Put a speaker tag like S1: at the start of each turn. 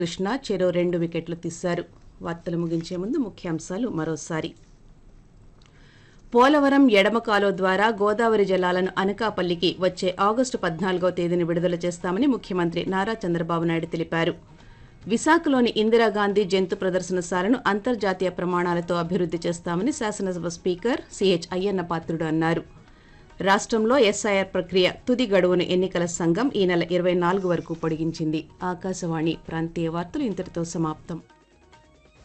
S1: కృష్ణ చెరో రెండు వికెట్లు తీశారు వార్తలు ముగించే ముందు ముఖ్యాంశాలు మరోసారి పోలవరం ఎడమ కాలువ ద్వారా గోదావరి జలాలను అనకాపల్లికి వచ్చే ఆగస్టు పద్నాలుగో తేదీని విడుదల చేస్తామని ముఖ్యమంత్రి నారా చంద్రబాబు నాయుడు తెలిపారు విశాఖలోని ఇందిరాగాంధీ జంతు ప్రదర్శనశాలను అంతర్జాతీయ ప్రమాణాలతో అభివృద్ధి చేస్తామని శాసనసభ స్పీకర్ సిహెచ్ అయ్యన్న పాత్రుడు అన్నారు రాష్ట్రంలో ఎస్ఐఆర్ ప్రక్రియ తుది గడువును ఎన్నికల సంఘం ఈ నెల ఇరవై నాలుగు వరకు పొడిగించింది ఆకాశవాణి ప్రాంతీయ వార్తలు ఇంతటితో సమాప్తం